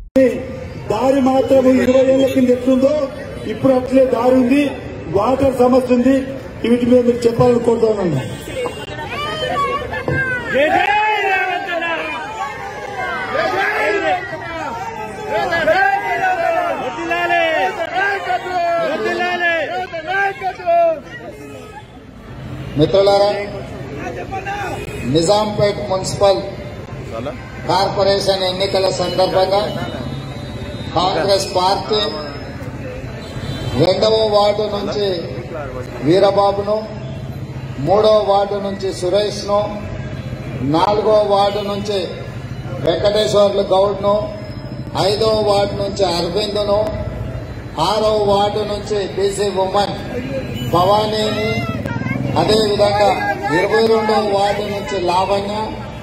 దారి మాత్రం ఇరవై ఏళ్ల కింద ఎట్లుందో ఇప్పుడు అట్లే దారి ఉంది వాటర్ సమస్య ఉంది వీటి మీద మీరు చెప్పాలని కోరుతాను జై జై రేవంత్ అన్న వదిలాలి వదిలాలి మిత్రులారా నిజాంపేట్ మున్సిపల్ కార్పొరేషన్ ఎన్నికల సందర్భంగా కాంగ్రెస్ పార్టీ రెండవ వార్డు నుంచి వీరబాబును మూడవ వార్డు నుంచి సురేష్ను నాలుగో వార్డు నుంచి వెంకటేశ్వర్లు గౌడ్ను ఐదవ వార్డు నుంచి అరవింద్ను ఆరవ వార్డు నుంచి బీసీ ఉమెన్ భవానీని అదేవిధంగా ఇరవై రెండవ వార్డు నుంచి లావణ్య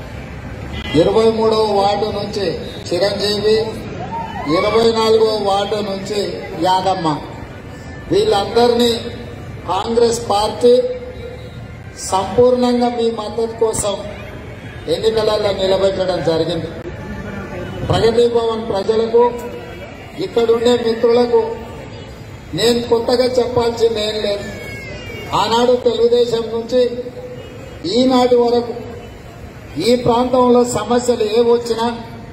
ఇరవై మూడవ వార్డు నుంచి చిరంజీవి ఇరవై నాలుగవ వార్డు నుంచి యాదమ్మ వీళ్ళందరినీ కాంగ్రెస్ పార్టీ సంపూర్ణంగా మీ మద్దతు కోసం ఎన్నికలలో నిలబెట్టడం జరిగింది ప్రగతి భవన్ ప్రజలకు ఇక్కడుండే మిత్రులకు నేను కొత్తగా చెప్పాల్సింది ఏం లేదు ఆనాడు తెలుగుదేశం నుంచి ఈనాటి వరకు ఈ ప్రాంతంలో సమస్యలు ఏవొచ్చినా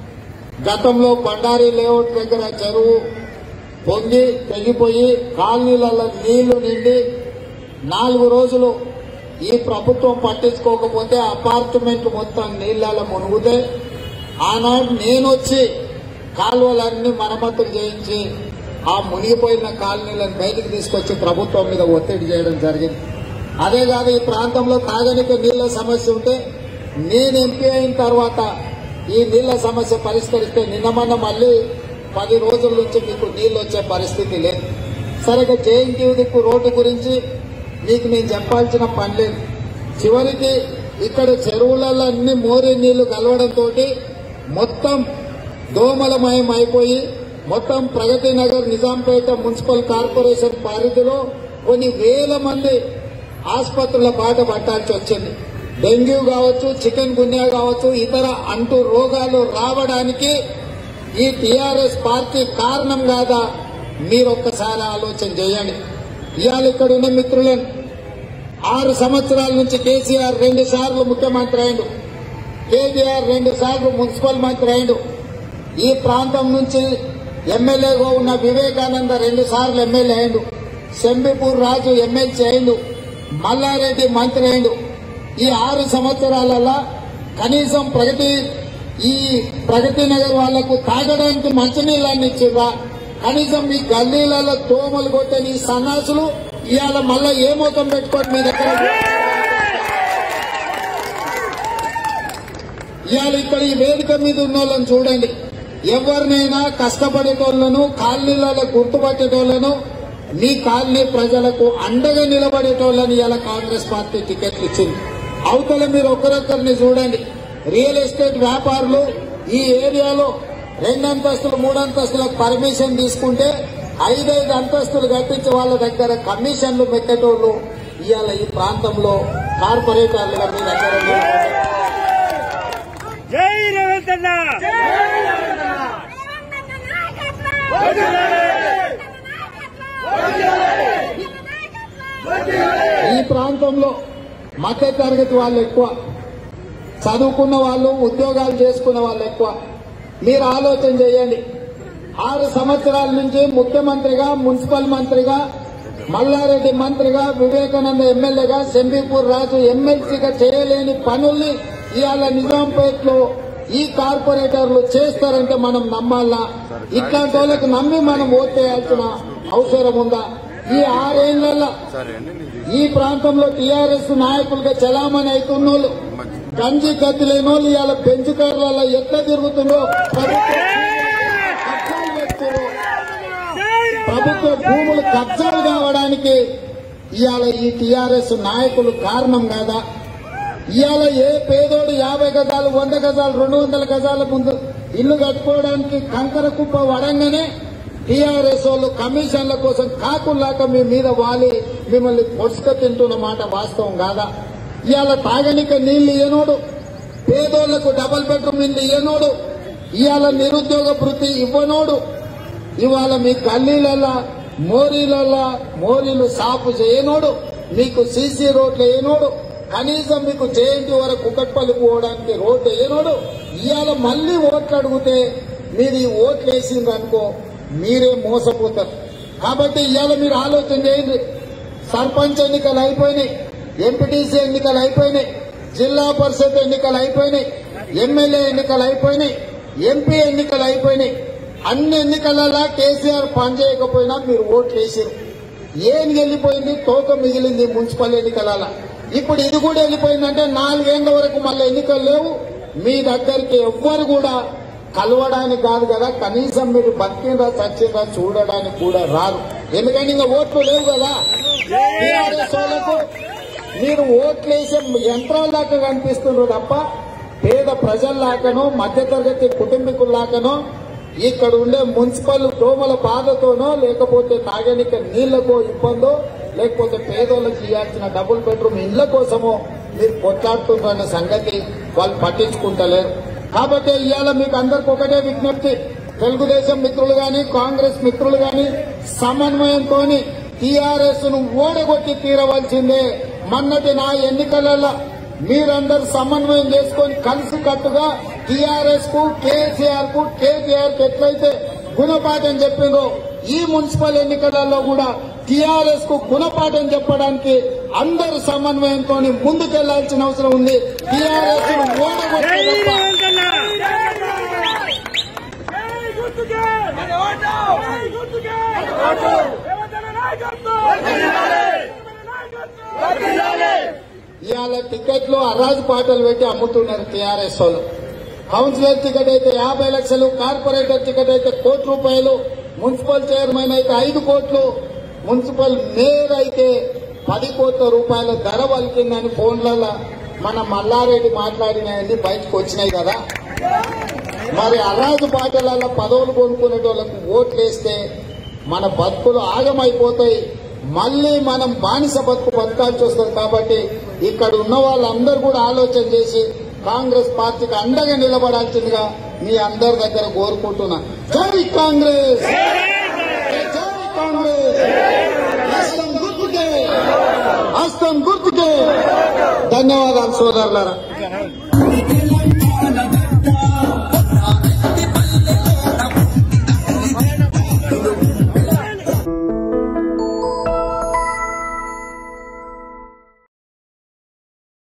గతంలో బండారి లేఅవుట్ దగ్గర చెరువు పొంగి తెగిపోయి కాలనీలలో నీళ్లు నిండి నాలుగు రోజులు ఈ ప్రభుత్వం పట్టించుకోకపోతే అపార్ట్మెంట్ మొత్తం నీళ్ళలో మునుగుతే ఆనాడు నేను వచ్చి కాలువలన్నీ మరమ్మతులు చేయించి ఆ మునిగిపోయిన కాలనీలను బయటికి తీసుకొచ్చి ప్రభుత్వం మీద ఒత్తిడి చేయడం జరిగింది అదే కాదు ఈ ప్రాంతంలో తాగనిక నీళ్ల సమస్య ఉంటే నేను ఎంపీ అయిన తర్వాత ఈ నీళ్ల సమస్య పరిష్కరిస్తే నిన్న మొన్న మళ్ళీ పది రోజుల నుంచి మీకు నీళ్లు వచ్చే పరిస్థితి లేదు సరిగ్గా జేఎన్టీ దిక్కు రోడ్డు గురించి మీకు నేను చెప్పాల్సిన పని లేదు చివరికి ఇక్కడ చెరువులలో అన్ని మోరి నీళ్లు కలవడంతో మొత్తం దోమలమయం అయిపోయి మొత్తం ప్రగతి నగర్ నిజాంపేట మున్సిపల్ కార్పొరేషన్ పరిధిలో కొన్ని వేల మంది ఆసుపత్రుల బాట పట్టాల్సి వచ్చింది డెంగ్యూ కావచ్చు చికెన్ గున్యా కావచ్చు ఇతర అంటు రోగాలు రావడానికి ఈ టిఆర్ఎస్ పార్టీ కారణం కాదా మీరు ఒక్కసారి ఆలోచన చేయండి ఇవాళ ఇక్కడ ఉన్న మిత్రులను ఆరు సంవత్సరాల నుంచి కేసీఆర్ రెండు సార్లు ముఖ్యమంత్రి అయిండు కేటీఆర్ రెండు సార్లు మున్సిపల్ మంత్రి అయిండు ఈ ప్రాంతం నుంచి ఎమ్మెల్యేగా ఉన్న వివేకానంద రెండు సార్లు ఎమ్మెల్యే అయిండు శంబిపూర్ రాజు ఎమ్మెల్సీ అయిండు మల్లారెడ్డి మంత్రి అయిండు ఈ ఆరు సంవత్సరాలలో కనీసం ప్రగతి ఈ ప్రగతి నగర్ వాళ్లకు తాగడానికి మంచినీళ్ళని ఇచ్చిర్రా కనీసం మీ గల్లీలలో దోమలు కొట్టని ఈ సన్నాసులు ఇవాళ మళ్ళా ఏ మోతం పెట్టుకోండి మీ దగ్గర ఇవాళ ఇక్కడ ఈ వేదిక మీద ఉన్న వాళ్ళని చూడండి ఎవరినైనా కష్టపడేటోళ్లను కాలనీలలో గుర్తుపట్టేటోళ్లను మీ కాలనీ ప్రజలకు అండగా నిలబడేటోళ్ళని ఇలా కాంగ్రెస్ పార్టీ టికెట్లు ఇచ్చింది అవతల మీరు ఒకరొకరిని చూడండి రియల్ ఎస్టేట్ వ్యాపారులు ఈ ఏరియాలో రెండంతస్తులు మూడంతస్తులకు పర్మిషన్ తీసుకుంటే ఐదైదు అంతస్తులు కట్టించే వాళ్ళ దగ్గర కమిషన్లు పెట్టేటోళ్ళు ఇవాళ ఈ ప్రాంతంలో కార్పొరేటర్లుగా మీ దగ్గర ఉన్నారు. జై రేవంత్ అన్న ఈ ప్రాంతంలో మధ్య తరగతి వాళ్ళు ఎక్కువ చదువుకున్న వాళ్ళు ఉద్యోగాలు చేసుకున్న వాళ్ళు ఎక్కువ మీరు ఆలోచన చేయండి ఆరు సంవత్సరాల నుంచి ముఖ్యమంత్రిగా మున్సిపల్ మంత్రిగా మల్లారెడ్డి మంత్రిగా వివేకానంద ఎమ్మెల్యేగా శంబీపూర్ రాజు ఎమ్మెల్సీగా చేయలేని పనుల్ని ఇవాళ నిజాంపేటలో ఈ కార్పొరేటర్లు చేస్తారంటే మనం నమ్మాలా ఇట్లాంటి వాళ్ళకి నమ్మి మనం ఓటేయాల్సిన అవసరం ఉందా ఈ ఆరేళ్లలో ఈ ప్రాంతంలో టీఆర్ఎస్ నాయకులుగా చలామణి అవుతున్నోళ్ళు గంజి గతి లేని వాళ్ళు ఇవాళ బెంచ్ కార్లలో ఎట్లా తిరుగుతుందో ప్రభుత్వం కబ్జాలు చేస్తున్నారు. ప్రభుత్వ భూములు కబ్జాలు కావడానికి ఇవాళ ఈ టీఆర్ఎస్ నాయకులు కారణం కాదా ఇవాళ ఏ పేదోడు యాభై గజాలు వంద గజాలు రెండు వందల గజాల ముందు ఇల్లు కట్టుకోవడానికి కంకర కుప్ప వడంగానే టీఆర్ఎస్ వాళ్ళు కమిషన్ల కోసం కాకుల్లాక మీ మీద వాలి మిమ్మల్ని పొడుచుక తింటున్న మాట వాస్తవం కాదా ఇవాళ తాగనిక నీళ్లు ఇయ్యనోడు పేదోళ్లకు డబల్ బెడ్రూమ్ ఇల్లు ఇయ్యనోడు ఇవాళ నిరుద్యోగ భృతి ఇవ్వనోడు ఇవాళ మీ గల్లీలలో మోరీలలో మోరీలు సాపు చేయనోడు మీకు సీసీ రోడ్లు వేయనోడు కనీసం మీకు జేఎన్టీ వరకు కుక్కట్పల్లి పోవడానికి రోడ్డు వేయనోడు ఇవాళ మళ్ళీ ఓట్లు అడిగితే మీరు ఈ ఓట్లు వేసిండ్రు అనుకో మీరే మోసపోతారు కాబట్టి ఇవాళ మీరు ఆలోచన చేయండి సర్పంచ్ ఎన్నికలు అయిపోయినాయి ఎంపీటీసీ ఎన్నికలు అయిపోయినాయి జిల్లా పరిషత్ ఎన్నికలు అయిపోయినాయి ఎమ్మెల్యే ఎన్నికలు అయిపోయినాయి ఎంపీ ఎన్నికలు అయిపోయినాయి అన్ని ఎన్నికలలో కేసీఆర్ పనిచేయకపోయినా మీరు ఓట్లు వేసారు ఏం వెళ్ళిపోయింది తోక మిగిలింది మున్సిపల్ ఎన్నికలలో ఇప్పుడు ఇది కూడా వెళ్ళిపోయిందంటే నాలుగేళ్ల వరకు మళ్ళీ ఎన్నికలు లేవు మీ దగ్గరికి ఎవ్వరు కూడా కలవడానికి కాదు కదా కనీసం మీరు బతికిందా చచ్చిందా చూడడానికి కూడా రారు ఎందుకంటే ఇంకా ఓట్లు లేవు కదా టీఆర్ఎస్ వాళ్ళకు మీరు ఓట్లేసే యంత్రాల దాకా కనిపిస్తున్నారు తప్ప పేద ప్రజల్లాకనో మధ్యతరగతి కుటుంబీకుల్లాకనో ఇక్కడ ఉండే మున్సిపల్ దోమల బాధతోనో లేకపోతే తాగనిక నీళ్లకో ఇబ్బందో లేకపోతే పేదోళ్ళకి ఇవ్వాల్సిన డబుల్ బెడ్రూమ్ ఇళ్ల కోసమో మీరు కొట్లాడుతున్న సంగతి వాళ్ళు పట్టించుకుంటలేరు కాబట్టి ఇవాళ మీకు అందరికి ఒకటే విజ్ఞప్తి తెలుగుదేశం మిత్రులు గాని కాంగ్రెస్ మిత్రులు గాని సమన్వయంతో టీఆర్ఎస్ ను ఓడగొట్టి తీరవలసిందే మొన్నటి నా ఎన్నికలలో మీరందరూ సమన్వయం చేసుకొని కలిసి కట్టుగా టీఆర్ఎస్ కు కేసీఆర్ కు కేటీఆర్ కు ఎట్లయితే గుణపాఠం చెప్పిందో ఈ మున్సిపల్ ఎన్నికలలో కూడా టీఆర్ఎస్ కు గుణపాఠం చెప్పడానికి అందరూ సమన్వయంతో ముందుకెళ్లాల్సిన అవసరం ఉంది టీఆర్ఎస్ ను జై ఓడగొట్టే తప్ప రేవంత్ అన్న ఇవాళ టికెట్లు అరాజు పాటలు పెట్టి అమ్ముతున్నారు టీఆర్ఎస్ వాళ్ళు కౌన్సిలర్ టికెట్ అయితే యాభై లక్షలు కార్పొరేటర్ టికెట్ అయితే కోటి రూపాయలు మున్సిపల్ చైర్మన్ అయితే ఐదు కోట్లు మున్సిపల్ మేయర్ అయితే పది కోట్ల రూపాయల ధర వలికిందని ఫోన్లలో మన మల్లారెడ్డి మాట్లాడినవన్నీ బయటకు వచ్చినాయి కదా మరి అరాజు పాటలలో పదవులు కొనుక్కునే వాళ్ళకు ఓట్లు వేస్తే మన బతుకులు ఆగమైపోతాయి మళ్ళీ మనం బానిస బతుకు బతకాల్సి వస్తుంది కాబట్టి ఇక్కడ ఉన్న వాళ్ళందరూ కూడా ఆలోచన చేసి కాంగ్రెస్ పార్టీకి అండగా నిలబడాల్సిందిగా మీ అందరి దగ్గర కోరుకుంటున్నా జై కాంగ్రెస్ జై కాంగ్రెస్ హస్తం గుర్తుకే హస్తం గుర్తుకే ధన్యవాదాలు సోదరులారా